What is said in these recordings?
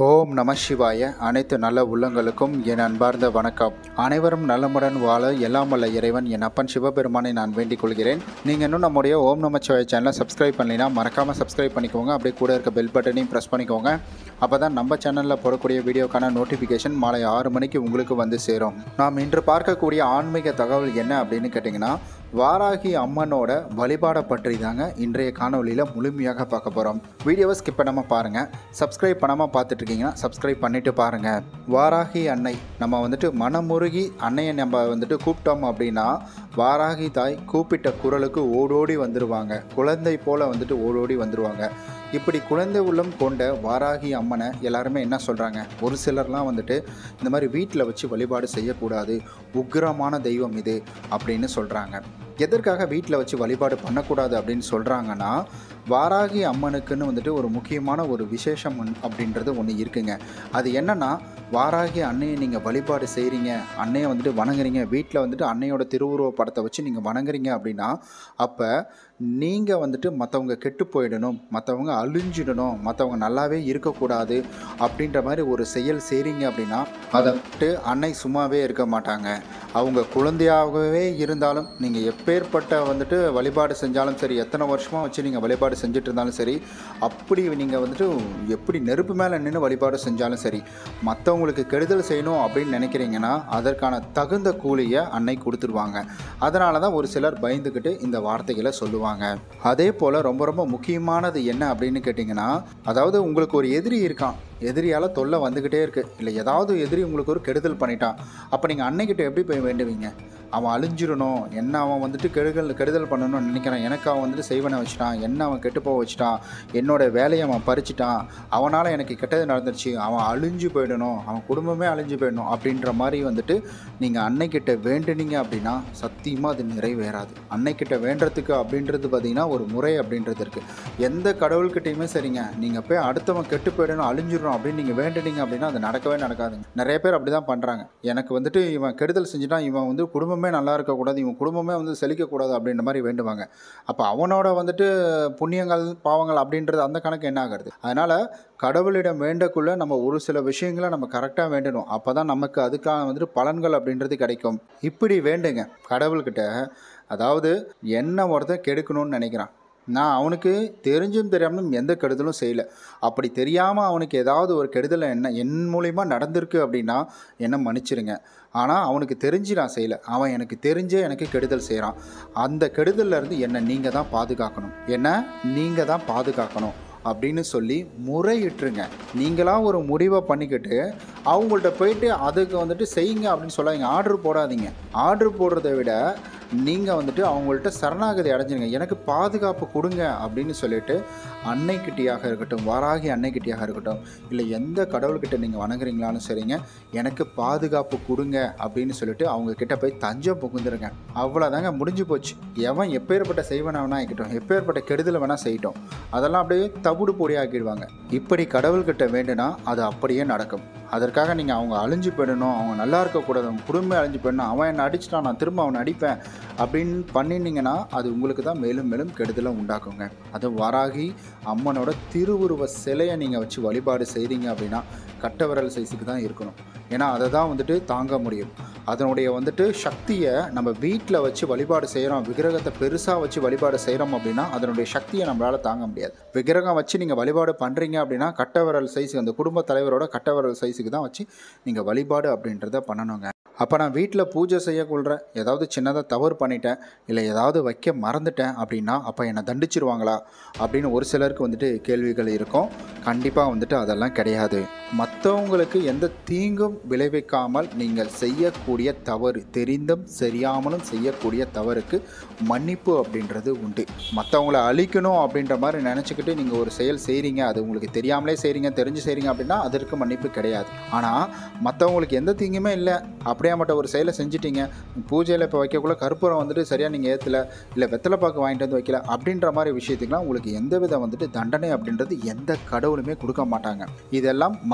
ஓம் நம சிவாய அனைத்து நல்ல உள்ளங்களுக்கும் என் அன்பார்ந்த வணக்கம் அனைவரும் நலமுடன் வாழ எல்லாம் வல்ல இறைவன் என் அப்பன் சிவபெருமானை நான் வேண்டிக் கொள்கிறேன் நீங்கள் இன்னும் நம்முடைய ஓம் நம சிவாய சேனலை சப்ஸ்கிரைப் பண்ணலைன்னா மறக்காமல் சப்ஸ்கிரைப் பண்ணிக்கோங்க அப்படியே கூட இருக்க பெல் பட்டனையும் ப்ரெஸ் பண்ணிக்கோங்க அப்போ தான் நம்ம சேனலில் போடக்கூடிய வீடியோக்கான நோட்டிஃபிகேஷன் மாலை ஆறு மணிக்கு உங்களுக்கு வந்து சேரும் நாம் இன்று பார்க்கக்கூடிய ஆன்மீக தகவல் என்ன அப்படின்னு கேட்டிங்கன்னா வாராகி அம்மனோட வழிபாடை பற்றி தாங்க இன்றைய காணொலியில் முழுமையாக பார்க்க போகிறோம் வீடியோவை ஸ்கிப் பண்ணாமல் பாருங்கள் சப்ஸ்கிரைப் பண்ணாமல் பார்த்துட்டு இருக்கீங்கன்னா சப்ஸ்கிரைப் பண்ணிட்டு பாருங்கள் வாராகி அன்னை நம்ம வந்துட்டு மனமுருகி அன்னையை நம்ம வந்துட்டு கூப்பிட்டோம் அப்படின்னா வாராகி தாய் கூப்பிட்ட குரலுக்கு ஓடோடி வந்துடுவாங்க குழந்தை போல் வந்துட்டு ஓடோடி வந்துடுவாங்க இப்படி குழந்தை உள்ளம் கொண்ட வாராகி அம்மனை எல்லாருமே என்ன சொல்கிறாங்க ஒரு சிலர்லாம் வந்துட்டு இந்த மாதிரி வீட்டில் வச்சு வழிபாடு செய்யக்கூடாது உக்கிரமான தெய்வம் இது அப்படின்னு சொல்கிறாங்க எதற்காக வீட்டில் வச்சு வழிபாடு பண்ணக்கூடாது அப்படின்னு சொல்கிறாங்கன்னா வாராகி அம்மனுக்குன்னு வந்துட்டு ஒரு முக்கியமான ஒரு விசேஷம் ஒன்- அப்படின்றது ஒன்று இருக்குங்க அது என்னன்னா வாராகி அன்னையை நீங்கள் வழிபாடு செய்கிறீங்க அன்னையை வந்துட்டு வணங்குறீங்க வீட்டில் வந்துட்டு அன்னையோட திருவுருவ படத்தை வச்சு நீங்கள் வணங்குறீங்க அப்படின்னா அப்போ நீங்கள் வந்துட்டு மற்றவங்க கெட்டு போயிடணும் மற்றவங்க அழிஞ்சிடணும் மற்றவங்க நல்லாவே இருக்கக்கூடாது அப்படின்ற மாதிரி ஒரு செயல் செய்கிறீங்க அப்படின்னா அதை விட்டு அன்னை சும்மாவே இருக்க மாட்டாங்க அவங்க குழந்தையாகவே இருந்தாலும் நீங்கள் எப்பேற்பட்ட வந்துட்டு வழிபாடு செஞ்சாலும் சரி எத்தனை வருஷமாக வச்சு நீங்கள் வழிபாடு செஞ்சுட்டு இருந்தாலும் சரி அப்படி நீங்கள் வந்துட்டு எப்படி நெருப்பு மேலே நின்று வழிபாடு செஞ்சாலும் சரி மற்றவங்களுக்கு கெடுதல் செய்யணும் அப்படின்னு நினைக்கிறீங்கன்னா அதற்கான தகுந்த கூலியை அன்னை கொடுத்துருவாங்க அதனால தான் ஒரு சிலர் பயந்துக்கிட்டு இந்த வார்த்தைகளை சொல்லுவாங்க அதே போல் ரொம்ப ரொம்ப முக்கியமானது என்ன அப்படின்னு கேட்டிங்கன்னா அதாவது உங்களுக்கு ஒரு எதிரி இருக்கான் எதிரியால் தொல்லை வந்துக்கிட்டே இருக்குது இல்லை ஏதாவது எதிரி உங்களுக்கு ஒரு கெடுதல் பண்ணிட்டான் அப்போ நீங்கள் அன்னைக்கிட்ட எப்படி போய் வேண்டுவீங்க அவன் அழிஞ்சிடணும் என்ன அவன் வந்துட்டு கெடுதல் கெடுதல் பண்ணணும்னு நினைக்கிறான் எனக்கு அவன் வந்துட்டு செய்வனை வச்சுட்டான் என்ன அவன் கெட்டு போக வச்சுட்டான் என்னோட வேலையை அவன் பறிச்சிட்டான் அவனால் எனக்கு கெட்டது நடந்துருச்சு அவன் அழிஞ்சு போயிடணும் அவன் குடும்பமே அழிஞ்சு போயிடணும் அப்படின்ற மாதிரி வந்துட்டு நீங்கள் அன்னைக்கிட்ட வேண்டுனீங்க அப்படின்னா சத்தியமாக அது நிறைவேறாது அன்னைக்கிட்ட வேண்டுறதுக்கு அப்படின்றது பார்த்தீங்கன்னா ஒரு முறை அப்படின்றது இருக்குது எந்த கடவுள்கிட்டையுமே சரிங்க நீங்கள் போய் அடுத்தவன் கெட்டு போயிடணும் அழிஞ்சிடணும் அப்படின்னு நீங்கள் வேண்டுனீங்க அப்படின்னா அது நடக்கவே நடக்காதுங்க நிறைய பேர் அப்படி தான் பண்ணுறாங்க எனக்கு வந்துட்டு இவன் கெடுதல் செஞ்சுட்டான் இவன் வந்து குடும்பமே நல்லா இருக்கக்கூடாது இவன் குடும்பமே வந்து செழிக்கக்கூடாது அப்படின்ற மாதிரி வேண்டுவாங்க அப்போ அவனோட வந்துட்டு புண்ணியங்கள் பாவங்கள் அப்படின்றது அந்த கணக்கு என்ன ஆகிறது அதனால் கடவுளிடம் வேண்டக்குள்ள நம்ம ஒரு சில விஷயங்களை நம்ம கரெக்டாக வேண்டணும் அப்போ தான் நமக்கு அதுக்கான வந்துட்டு பலன்கள் அப்படின்றது கிடைக்கும் இப்படி வேண்டுங்க கடவுள்கிட்ட அதாவது என்ன ஒருத்தன் கெடுக்கணும்னு நினைக்கிறான் நான் அவனுக்கு தெரிஞ்சும் தெரியாமலும் எந்த கெடுதலும் செய்யலை அப்படி தெரியாமல் அவனுக்கு ஏதாவது ஒரு கெடுதல் என்ன என் மூலிமா நடந்திருக்கு அப்படின்னா என்ன மன்னிச்சிருங்க ஆனால் அவனுக்கு தெரிஞ்சு நான் செய்யலை அவன் எனக்கு தெரிஞ்சே எனக்கு கெடுதல் செய்கிறான் அந்த கெடுதல்ல இருந்து என்னை நீங்கள் தான் பாதுகாக்கணும் என்ன நீங்கள் தான் பாதுகாக்கணும் அப்படின்னு சொல்லி முறையிட்டுருங்க நீங்களா ஒரு முடிவை பண்ணிக்கிட்டு அவங்கள்ட்ட போயிட்டு அதுக்கு வந்துட்டு செய்யுங்க அப்படின்னு சொல்லாதீங்க ஆர்டர் போடாதீங்க ஆர்டர் போடுறதை விட நீங்கள் வந்துட்டு அவங்கள்ட்ட சரணாகதி அடைஞ்சிருங்க எனக்கு பாதுகாப்பு கொடுங்க அப்படின்னு சொல்லிட்டு அன்னைக்கிட்டியாக இருக்கட்டும் வாராகி அன்னைக்கிட்டியாக இருக்கட்டும் இல்லை எந்த கடவுள்கிட்ட நீங்கள் வணங்குறீங்களாலும் சரிங்க எனக்கு பாதுகாப்பு கொடுங்க அப்படின்னு சொல்லிட்டு அவங்க கிட்ட போய் தஞ்சம் புகுந்துருங்க அவ்வளோதாங்க முடிஞ்சு போச்சு எவன் எப்பேற்பட்ட செய்வன வேணா ஆகிட்டோம் எப்பேற்பட்ட கெடுதலை வேணா செய்யட்டும் அதெல்லாம் அப்படியே தவிடு பொடியாக்கிடுவாங்க இப்படி கடவுள்கிட்ட வேண்டுனா அது அப்படியே நடக்கும் அதற்காக நீங்கள் அவங்க அழிஞ்சு போயிடணும் அவங்க நல்லா இருக்கக்கூடாது அவங்க குடும்பம் அழிஞ்சு போயிடணும் அவன் என்னை அடிச்சிட்டான் நான் திரும்ப அவனை அடிப்பேன் அப்படின்னு பண்ணினீங்கன்னா அது உங்களுக்கு தான் மேலும் மேலும் கெடுதலை உண்டாக்குங்க அது வாராகி அம்மனோட திருவுருவ சிலையை நீங்கள் வச்சு வழிபாடு செய்கிறீங்க அப்படின்னா கட்டவிரல் சைஸுக்கு தான் இருக்கணும் ஏன்னா அதை தான் வந்துட்டு தாங்க முடியும் அதனுடைய வந்துட்டு சக்தியை நம்ம வீட்டில் வச்சு வழிபாடு செய்கிறோம் விக்கிரகத்தை பெருசாக வச்சு வழிபாடு செய்கிறோம் அப்படின்னா அதனுடைய சக்தியை நம்மளால் தாங்க முடியாது விக்கிரகம் வச்சு நீங்கள் வழிபாடு பண்ணுறீங்க அப்படின்னா கட்டவிரல் சைஸுக்கு அந்த குடும்ப தலைவரோட கட்டவிரல் சைஸுக்கு தான் வச்சு நீங்கள் வழிபாடு அப்படின்றத பண்ணணுங்க அப்போ நான் வீட்டில் பூஜை செய்யக்கொள்கிறேன் ஏதாவது சின்னதாக தவறு பண்ணிட்டேன் இல்லை ஏதாவது வைக்க மறந்துட்டேன் அப்படின்னா அப்போ என்னை தண்டிச்சிருவாங்களா அப்படின்னு ஒரு சிலருக்கு வந்துட்டு கேள்விகள் இருக்கும் கண்டிப்பாக வந்துட்டு அதெல்லாம் கிடையாது மற்றவங்களுக்கு எந்த தீங்கும் விளைவிக்காமல் நீங்கள் செய்யக்கூடிய தவறு தெரிந்தும் சரியாமலும் செய்யக்கூடிய தவறுக்கு மன்னிப்பு அப்படின்றது உண்டு மற்றவங்கள அழிக்கணும் அப்படின்ற மாதிரி நினச்சிக்கிட்டு நீங்கள் ஒரு செயல் செய்கிறீங்க அது உங்களுக்கு தெரியாமலே செய்கிறீங்க தெரிஞ்சு செய்கிறீங்க அப்படின்னா அதற்கு மன்னிப்பு கிடையாது ஆனால் மற்றவங்களுக்கு எந்த தீங்குமே இல்லை அப்படியாப்பட்ட ஒரு செயலை செஞ்சிட்டீங்க பூஜையில் இப்போ வைக்கக்குள்ள கற்பூரம் வந்துட்டு சரியாக நீங்கள் ஏற்றல இல்லை வெத்தலை பாக்கு வாங்கிட்டு வந்து வைக்கல அப்படின்ற மாதிரி விஷயத்துக்குலாம் உங்களுக்கு எந்த வித வந்துட்டு தண்டனை அப்படின்றது எந்த கடவுளுமே கொடுக்க மாட்டாங்க இதெல்லாம்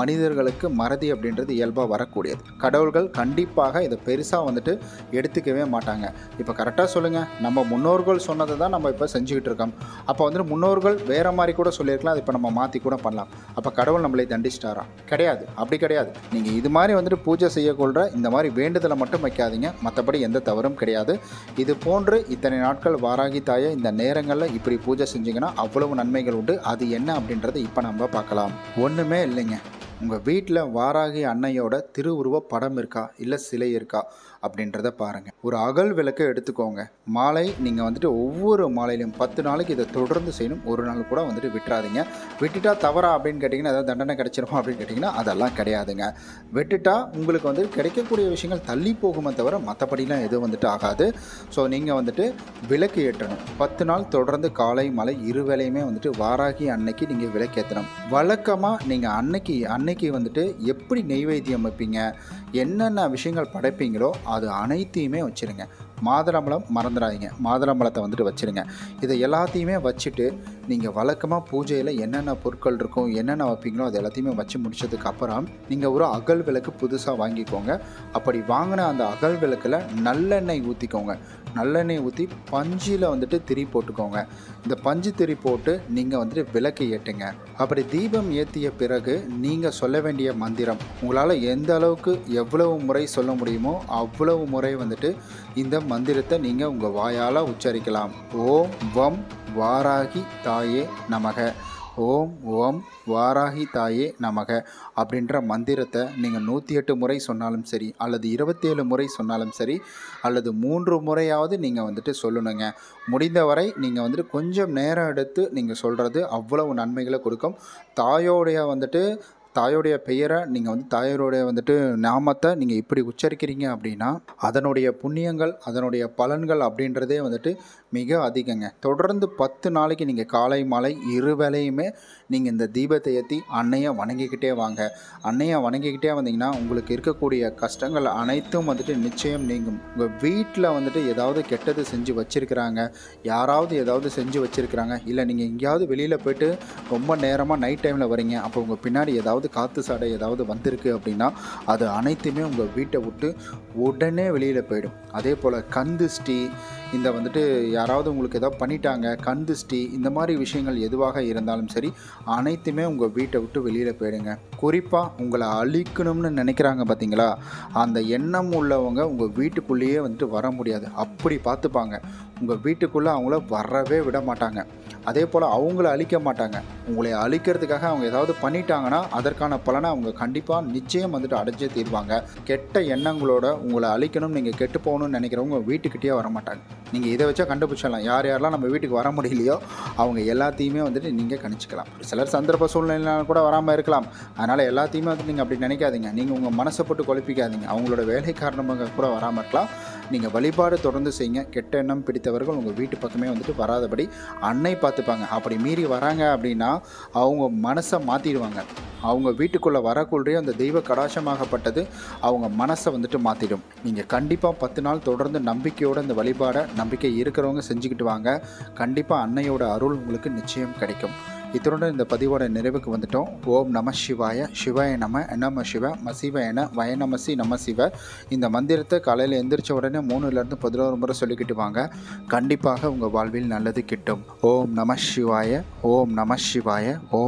மனிதர்களுக்கு மறதி அப்படின்றது இயல்பாக வரக்கூடியது கடவுள்கள் கண்டிப்பாக இதை பெருசாக வந்துட்டு எடுத்துக்கவே மாட்டாங்க இப்போ கரெக்டாக சொல்லுங்கள் நம்ம முன்னோர்கள் சொன்னதை தான் நம்ம இப்போ செஞ்சுக்கிட்டு இருக்கோம் அப்போ வந்துட்டு முன்னோர்கள் வேறு மாதிரி கூட சொல்லியிருக்கலாம் அது இப்போ நம்ம மாற்றி கூட பண்ணலாம் அப்போ கடவுள் நம்மளை தண்டிச்சிட்டாரா கிடையாது அப்படி கிடையாது நீங்கள் இது மாதிரி வந்துட்டு பூஜை செய்யக்கொள்கிற இந்த மாதிரி வேண்டுதலை மட்டும் வைக்காதீங்க மற்றபடி எந்த தவறும் கிடையாது இது போன்று இத்தனை நாட்கள் வாராகி தாயை இந்த நேரங்களில் இப்படி பூஜை செஞ்சீங்கன்னா அவ்வளவு நன்மைகள் உண்டு அது என்ன அப்படின்றத இப்போ நம்ம பார்க்கலாம் ஒன்றுமே இல்லைங்க உங்கள் வீட்டில் வாராகி அன்னையோட திருவுருவ படம் இருக்கா இல்லை சிலை இருக்கா அப்படின்றத பாருங்கள் ஒரு அகல் விளக்கை எடுத்துக்கோங்க மாலை நீங்கள் வந்துட்டு ஒவ்வொரு மாலையிலையும் பத்து நாளைக்கு இதை தொடர்ந்து செய்யணும் ஒரு நாள் கூட வந்துட்டு விட்டுறாதீங்க விட்டுட்டா தவறா அப்படின்னு கேட்டிங்கன்னா ஏதாவது தண்டனை கிடைச்சிருமா அப்படின்னு கேட்டிங்கன்னா அதெல்லாம் கிடையாதுங்க விட்டுட்டா உங்களுக்கு வந்து கிடைக்கக்கூடிய விஷயங்கள் தள்ளி போகுமே தவிர மற்றபடிலாம் எதுவும் வந்துட்டு ஆகாது ஸோ நீங்கள் வந்துட்டு விளக்கு ஏற்றணும் பத்து நாள் தொடர்ந்து காலை மாலை இரு வேளையுமே வந்துட்டு வாராகி அன்னைக்கு நீங்கள் விளக்கேற்றணும் வழக்கமாக நீங்கள் அன்னைக்கு அன்னைக்கு வந்துட்டு எப்படி நெய்வேத்தியம் வைப்பீங்க என்னென்ன விஷயங்கள் படைப்பீங்களோ அது அனைத்தையுமே வச்சுருங்க மாதுளம்பழம் மறந்துடாதீங்க மாதுளம்பழத்தை வந்துட்டு வச்சுருங்க இதை எல்லாத்தையுமே வச்சுட்டு நீங்கள் வழக்கமாக பூஜையில் என்னென்ன பொருட்கள் இருக்கும் என்னென்ன வைப்பீங்களோ அது எல்லாத்தையுமே வச்சு முடிச்சதுக்கு அப்புறம் நீங்கள் ஒரு அகல் விளக்கு புதுசாக வாங்கிக்கோங்க அப்படி வாங்கின அந்த அகல் விளக்கில் நல்லெண்ணெய் ஊற்றிக்கோங்க நல்லெண்ணெய் ஊற்றி பஞ்சில் வந்துட்டு திரி போட்டுக்கோங்க இந்த பஞ்சு திரி போட்டு நீங்கள் வந்துட்டு விளக்கு ஏற்றுங்க அப்படி தீபம் ஏற்றிய பிறகு நீங்கள் சொல்ல வேண்டிய மந்திரம் உங்களால் எந்த அளவுக்கு எவ்வளவு முறை சொல்ல முடியுமோ அவ்வளவு முறை வந்துட்டு இந்த மந்திரத்தை நீங்கள் உங்கள் வாயால் உச்சரிக்கலாம் ஓம் வம் வாராகி தாயே நமக ஓம் ஓம் வாராகி தாயே நமக அப்படின்ற மந்திரத்தை நீங்கள் நூற்றி எட்டு முறை சொன்னாலும் சரி அல்லது இருபத்தேழு முறை சொன்னாலும் சரி அல்லது மூன்று முறையாவது நீங்கள் வந்துட்டு சொல்லணுங்க முடிந்தவரை நீங்கள் வந்துட்டு கொஞ்சம் நேரம் எடுத்து நீங்கள் சொல்கிறது அவ்வளவு நன்மைகளை கொடுக்கும் தாயோடைய வந்துட்டு தாயோடைய பெயரை நீங்கள் வந்து தாயோடைய வந்துட்டு நாமத்தை நீங்கள் இப்படி உச்சரிக்கிறீங்க அப்படின்னா அதனுடைய புண்ணியங்கள் அதனுடைய பலன்கள் அப்படின்றதே வந்துட்டு மிக அதிகங்க தொடர்ந்து பத்து நாளைக்கு நீங்கள் காலை மாலை இரு வேளையுமே நீங்கள் இந்த தீபத்தை ஏற்றி அன்னையை வணங்கிக்கிட்டே வாங்க அன்னையை வணங்கிக்கிட்டே வந்தீங்கன்னா உங்களுக்கு இருக்கக்கூடிய கஷ்டங்கள் அனைத்தும் வந்துட்டு நிச்சயம் நீங்கும் உங்கள் வீட்டில் வந்துட்டு ஏதாவது கெட்டது செஞ்சு வச்சுருக்கிறாங்க யாராவது ஏதாவது செஞ்சு வச்சுருக்கிறாங்க இல்லை நீங்கள் எங்கேயாவது வெளியில் போயிட்டு ரொம்ப நேரமாக நைட் டைமில் வரீங்க அப்போ உங்கள் பின்னாடி ஏதாவது காற்று சாடை ஏதாவது வந்திருக்கு அப்படின்னா அது அனைத்துமே உங்கள் வீட்டை விட்டு உடனே வெளியில் போயிடும் அதே போல் கந்துஷ்டி இந்த வந்துட்டு யாராவது உங்களுக்கு ஏதாவது பண்ணிட்டாங்க கந்துஷ்டி இந்த மாதிரி விஷயங்கள் எதுவாக இருந்தாலும் சரி அனைத்துமே உங்கள் வீட்டை விட்டு வெளியில் போயிடுங்க குறிப்பாக உங்களை அழிக்கணும்னு நினைக்கிறாங்க பார்த்தீங்களா அந்த எண்ணம் உள்ளவங்க உங்கள் வீட்டுக்குள்ளேயே வந்துட்டு வர முடியாது அப்படி பார்த்துப்பாங்க உங்கள் வீட்டுக்குள்ளே அவங்கள வரவே விட மாட்டாங்க அதே போல் அவங்கள அழிக்க மாட்டாங்க உங்களை அழிக்கிறதுக்காக அவங்க ஏதாவது பண்ணிட்டாங்கன்னா அதற்கான பலனை அவங்க கண்டிப்பாக நிச்சயம் வந்துட்டு அடைஞ்சே தீர்வாங்க கெட்ட எண்ணங்களோட உங்களை அழிக்கணும்னு நீங்கள் கெட்டு போகணும்னு நினைக்கிறவங்க வீட்டுக்கிட்டே வர மாட்டாங்க நீங்கள் இதை வச்சா கண்டுபிடிச்சிடலாம் யார் யாரெல்லாம் நம்ம வீட்டுக்கு வர முடியலையோ அவங்க எல்லாத்தையுமே வந்துட்டு நீங்கள் கணிச்சிக்கலாம் சிலர் சந்தர்ப்ப சூழ்நிலையினால கூட வராமல் இருக்கலாம் அதனால் எல்லாத்தையுமே வந்து நீங்கள் அப்படி நினைக்காதீங்க நீங்கள் உங்கள் மனசை போட்டு குழப்பிக்காதீங்க அவங்களோட வேலை காரணமாக கூட வராமல் இருக்கலாம் நீங்கள் வழிபாடு தொடர்ந்து செய்யுங்க கெட்ட எண்ணம் பிடித்தவர்கள் உங்கள் வீட்டு பக்கமே வந்துட்டு வராதபடி அன்னை பார்த்துப்பாங்க அப்படி மீறி வராங்க அப்படின்னா அவங்க மனசை மாற்றிடுவாங்க அவங்க வீட்டுக்குள்ளே வரக்குள்ளே அந்த தெய்வ கடாட்சமாகப்பட்டது அவங்க மனசை வந்துட்டு மாற்றிடும் நீங்கள் கண்டிப்பாக பத்து நாள் தொடர்ந்து நம்பிக்கையோட இந்த வழிபாடை நம்பிக்கை இருக்கிறவங்க செஞ்சுக்கிட்டு வாங்க கண்டிப்பாக அன்னையோட அருள் உங்களுக்கு நிச்சயம் கிடைக்கும் இத்துடன் இந்த பதிவோட நிறைவுக்கு வந்துட்டோம் ஓம் நம சிவாய சிவாய நம நம சிவ மசிவ என வயநமசி நம சிவ இந்த மந்திரத்தை காலையில் எந்திரிச்ச உடனே மூணுலேருந்து பதினோரு முறை சொல்லிக்கிட்டு வாங்க கண்டிப்பாக உங்கள் வாழ்வில் நல்லது கிட்டும் ஓம் நம சிவாய ஓம் நம சிவாய ஓம்